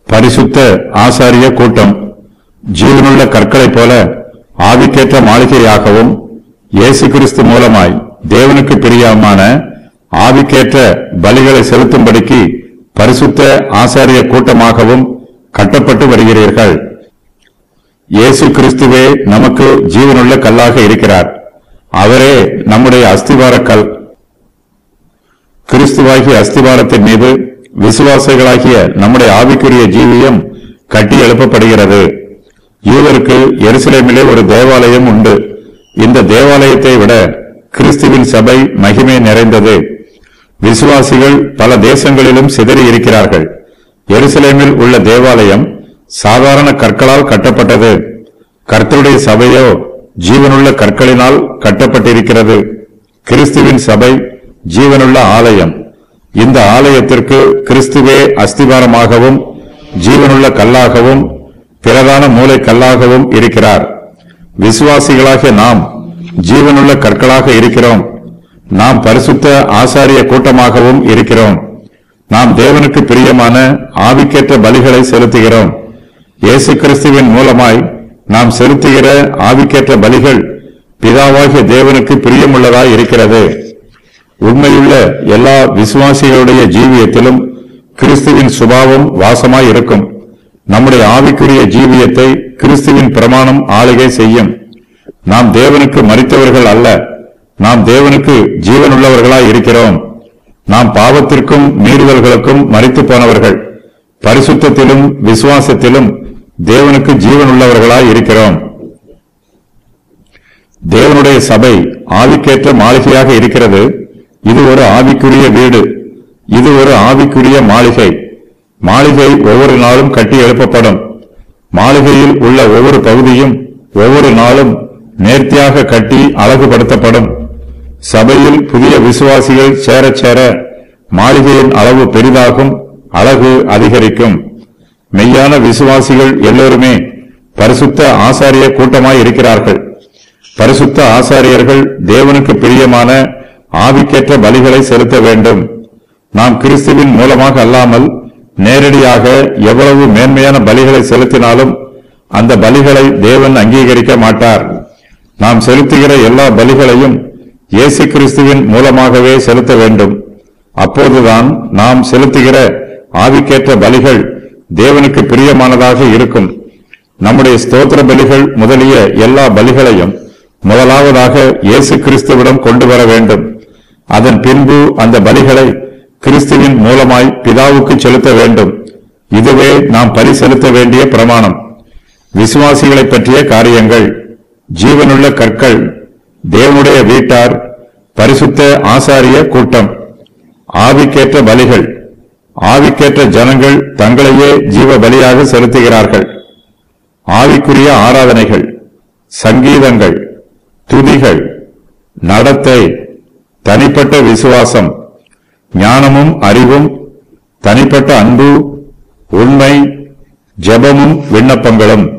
பரிசுத்த ஆசாரிய கூட்டம் ஜீவனுள்ள கற்களைப் போல ஆவிக்கேற்ற மாளிகையாகவும் இயேசு கிறிஸ்து மூலமாய் தேவனுக்கு பிரியமான ஆவிக்கேற்ற பலிகளை செலுத்தும்படிக்கு பரிசுத்த ஆசாரிய கூட்டமாகவும் கட்டப்பட்டு வருகிறீர்கள் இயேசு கிறிஸ்துவே நமக்கு ஜீவனுள்ள கல்லாக இருக்கிறார் அவரே நம்முடைய அஸ்திவார கல் கிறிஸ்துவாகிய அஸ்திவாரத்தின் மீது விசுவாசிகளாகிய நம்முடைய ஆவிக்குரிய ஜீவியம் கட்டி எழுப்பப்படுகிறது யூதருக்கு எருசலேமிலே ஒரு தேவாலயம் உண்டு இந்த தேவாலயத்தை விட கிறிஸ்துவின் சபை மகிமை நிறைந்தது விசுவாசிகள் பல தேசங்களிலும் சிதறி இருக்கிறார்கள் எருசலேமில் உள்ள தேவாலயம் சாதாரண கற்களால் கட்டப்பட்டது கர்த்தருடைய சபையோ ஜீவனுள்ள கற்களினால் கட்டப்பட்டிருக்கிறது கிறிஸ்துவின் சபை ஜீவனுள்ள ஆலயம் இந்த ஆலயத்திற்கு கிறிஸ்துவே அஸ்திவாரமாகவும் ஜீவனுள்ள கல்லாகவும் பிரதான மூலை கல்லாகவும் இருக்கிறார் விசுவாசிகளாகிய நாம் ஜீவனுள்ள கற்களாக இருக்கிறோம் நாம் பரிசுத்த ஆசாரிய கூட்டமாகவும் இருக்கிறோம் நாம் தேவனுக்கு பிரியமான ஆவிக்கேற்ற பலிகளை செலுத்துகிறோம் இயேசு கிறிஸ்துவின் மூலமாய் நாம் செலுத்துகிற ஆவிக்கேற்ற பலிகள் பிதாவாகிய தேவனுக்கு பிரியமுள்ளதாய் இருக்கிறது உண்மையுள்ள எல்லா விசுவாசிகளுடைய ஜீவியத்திலும் கிறிஸ்துவின் சுபாவம் வாசமாய் இருக்கும் நம்முடைய ஆவிக்குரிய ஜீவியத்தை கிறிஸ்துவின் பிரமாணம் ஆளுகை செய்யும் நாம் தேவனுக்கு மறித்தவர்கள் அல்ல நாம் தேவனுக்கு ஜீவனுள்ளவர்களாய் இருக்கிறோம் நாம் பாவத்திற்கும் மீறுதல்களுக்கும் மறித்து போனவர்கள் பரிசுத்தத்திலும் விசுவாசத்திலும் தேவனுக்கு ஜீவனுள்ளவர்களாய் இருக்கிறோம் தேவனுடைய சபை ஆவிக்கேற்ற மாளிகையாக இருக்கிறது இது ஒரு ஆவிக்குரிய வீடு இது ஒரு ஆவிக்குரிய மாளிகை மாளிகை ஒவ்வொரு நாளும் கட்டி எழுப்பப்படும் மாளிகையில் உள்ள ஒவ்வொரு பகுதியும் ஒவ்வொரு நாளும் நேர்த்தியாக கட்டி அழகுபடுத்தப்படும் சபையில் புதிய விசுவாசிகள் சேரச் சேர மாளிகையின் அளவு பெரிதாகும் அழகு அதிகரிக்கும் மெய்யான விசுவாசிகள் எல்லோருமே பரிசுத்த ஆசாரிய கூட்டமாய் இருக்கிறார்கள் பரிசுத்த ஆசாரியர்கள் தேவனுக்கு பிரியமான ஆவிக்கேற்ற பலிகளை செலுத்த வேண்டும் நாம் கிறிஸ்துவின் மூலமாக அல்லாமல் நேரடியாக எவ்வளவு மேன்மையான பலிகளை செலுத்தினாலும் அந்த பலிகளை தேவன் அங்கீகரிக்க மாட்டார் நாம் செலுத்துகிற எல்லா பலிகளையும் இயேசு கிறிஸ்துவின் மூலமாகவே செலுத்த வேண்டும் அப்போதுதான் நாம் செலுத்துகிற ஆவிக்கேற்ற பலிகள் தேவனுக்கு பிரியமானதாக இருக்கும் நம்முடைய ஸ்தோத்திர பலிகள் முதலிய எல்லா பலிகளையும் முதலாவதாக இயேசு கிறிஸ்துவிடம் கொண்டு வர வேண்டும் அதன் பின்பு அந்த பலிகளை கிறிஸ்துவின் மூலமாய் பிதாவுக்கு செலுத்த வேண்டும் இதுவே நாம் பலி செலுத்த வேண்டிய பிரமாணம் விசுவாசிகளை பற்றிய காரியங்கள் ஜீவனுள்ள கற்கள் தேவனுடைய வீட்டார் பரிசுத்த ஆசாரிய கூட்டம் ஆவிக்கேற்ற பலிகள் ஆவிக்கேற்ற ஜனங்கள் தங்களையே ஜீவ பலியாக செலுத்துகிறார்கள் ஆவிக்குரிய ஆராதனைகள் சங்கீதங்கள் துதிகள் நடத்தை தனிப்பட்ட விசுவாசம் ஞானமும் அறிவும் தனிப்பட்ட அன்பு உண்மை ஜெபமும் விண்ணப்பங்களும்